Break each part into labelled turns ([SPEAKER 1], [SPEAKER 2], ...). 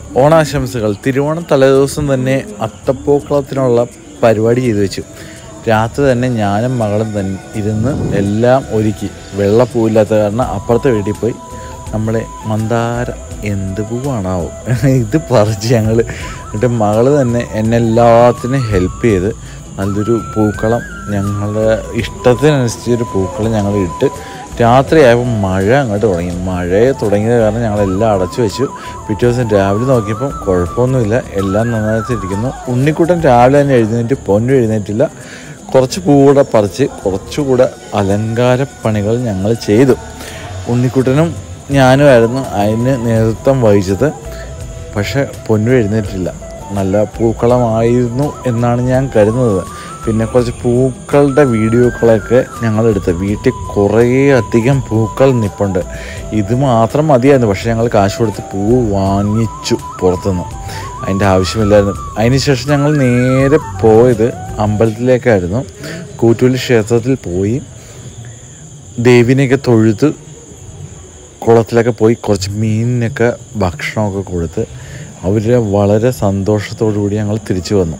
[SPEAKER 1] ഓണാശംസകൾ തിരുവോണം തലേദിവസം തന്നെ അത്തപ്പൂക്കളത്തിനുള്ള പരിപാടി ചെയ്തു വെച്ചു രാത്രി തന്നെ ഞാനും മകളും തന്നെ ഇരുന്ന് എല്ലാം ഒരുക്കി വെള്ളപ്പൂവില്ലാത്ത കാരണം അപ്പുറത്തെ വീട്ടിൽ പോയി നമ്മളെ മന്ദാര എന്ത് പൂവാണാവോ ഇത് പറിച്ച് ഞങ്ങൾ എന്നിട്ട് മകള് തന്നെ എന്നെ എല്ലാത്തിനും ഹെൽപ്പ് ചെയ്ത് നല്ലൊരു പൂക്കളം ഞങ്ങളുടെ ഇഷ്ടത്തിനനുസരിച്ച് ഒരു പൂക്കളം ഞങ്ങൾ ഇട്ട് രാത്രിയായപ്പോൾ മഴ അങ്ങോട്ട് തുടങ്ങി മഴയെ തുടങ്ങിയത് കാരണം ഞങ്ങളെല്ലാം അടച്ചു വെച്ചു പിറ്റേ ദിവസം രാവിലെ നോക്കിയപ്പം കുഴപ്പമൊന്നുമില്ല എല്ലാം നന്നായിട്ടിരിക്കുന്നു ഉണ്ണിക്കുട്ടൻ രാവിലെ തന്നെ എഴുന്നേറ്റ് പൊന്നു എഴുന്നേറ്റില്ല കുറച്ച് പൂകൂടെ പറിച്ച് കുറച്ചുകൂടെ അലങ്കാര പണികൾ ഞങ്ങൾ ചെയ്തു ഉണ്ണിക്കുട്ടനും ഞാനുമായിരുന്നു അതിന് നേതൃത്വം വഹിച്ചത് പക്ഷെ പൊന്നു എഴുന്നേറ്റില്ല നല്ല പൂക്കളമായിരുന്നു എന്നാണ് ഞാൻ കരുതുന്നത് പിന്നെ കുറച്ച് പൂക്കളുടെ വീഡിയോകളൊക്കെ ഞങ്ങളെടുത്ത് വീട്ടിൽ കുറേ അധികം പൂക്കൾ നിപ്പുണ്ട് ഇത് മാത്രം മതിയായിരുന്നു പക്ഷെ ഞങ്ങൾ കാശ് കൊടുത്ത് പൂ വാങ്ങിച്ചു പുറത്തുനിന്ന് അതിൻ്റെ ആവശ്യമില്ലായിരുന്നു അതിനുശേഷം ഞങ്ങൾ നേരെ പോയത് അമ്പലത്തിലേക്കായിരുന്നു കൂറ്റൂലി ക്ഷേത്രത്തിൽ പോയി ദേവിനെയൊക്കെ തൊഴുത്ത് കുളത്തിലൊക്കെ പോയി കുറച്ച് മീനിനൊക്കെ ഭക്ഷണമൊക്കെ കൊടുത്ത് അവർ വളരെ സന്തോഷത്തോടു കൂടി ഞങ്ങൾ തിരിച്ചു വന്നു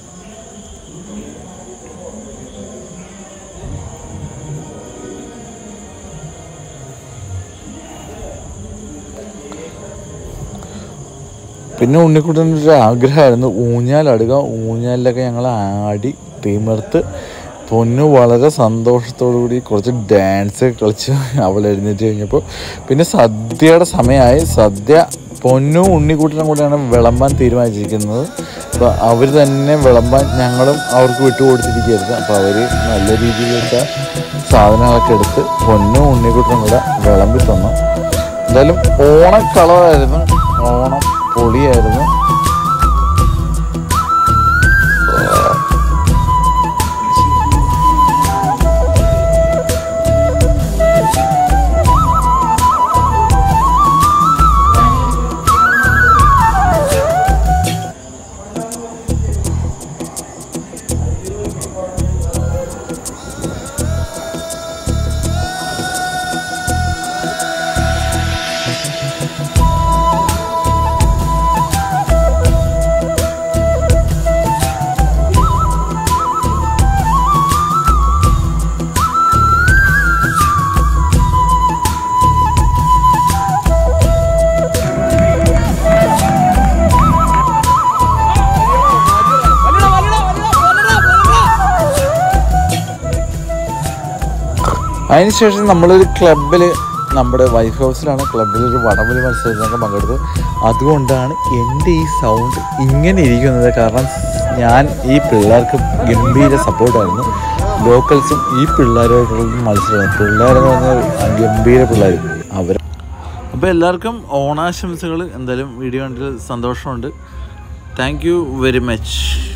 [SPEAKER 1] പിന്നെ ഉണ്ണിക്കുട്ടൻ്റെ ഒരു ആഗ്രഹമായിരുന്നു ഊഞ്ഞാലടുക ഊഞ്ഞാലിലൊക്കെ ഞങ്ങൾ ആടി തീമർത്ത് പൊന്നു വളരെ സന്തോഷത്തോടു കൂടി കുറച്ച് ഡാൻസ് കളിച്ച് അവൾ എഴുന്നേറ്റ് കഴിഞ്ഞപ്പോൾ പിന്നെ സദ്യയുടെ സമയമായി സദ്യ പൊന്നും ഉണ്ണിക്കുട്ടനും കൂടെയാണ് വിളമ്പാൻ തീരുമാനിച്ചിരിക്കുന്നത് അപ്പോൾ അവർ തന്നെ വിളമ്പാൻ ഞങ്ങളും അവർക്ക് വിട്ടുകൊടുത്തിരിക്കുകയായിരുന്നു അപ്പോൾ അവർ നല്ല രീതിയിലൊക്കെ സാധനങ്ങളൊക്കെ എടുത്ത് പൊന്നും ഉണ്ണിക്കുട്ടനും കൂടെ വിളമ്പി തന്നു എന്തായാലും ഓണക്കളമായിരുന്നു ഓണം പൊളിയായിരുന്നു അതിനുശേഷം നമ്മളൊരു ക്ലബിൽ നമ്മുടെ വൈഫ് ഹൗസിലാണ് ക്ലബിൽ ഒരു വടംവലി മത്സരത്തിനൊക്കെ പങ്കെടുത്തു അതുകൊണ്ടാണ് എൻ്റെ ഈ സൗണ്ട് ഇങ്ങനെ ഇരിക്കുന്നത് കാരണം ഞാൻ ഈ പിള്ളേർക്ക് ഗംഭീര സപ്പോർട്ടായിരുന്നു ലോക്കൽസും ഈ പിള്ളേരോടുള്ള മത്സരമാണ് പിള്ളേരെന്ന് പറഞ്ഞാൽ ഗംഭീര പിള്ളേർ അവർ അപ്പോൾ എല്ലാവർക്കും ഓണാശംസകൾ എന്തായാലും വീഡിയോ കണ്ടിൽ സന്തോഷമുണ്ട് താങ്ക് യു വെരി മച്ച്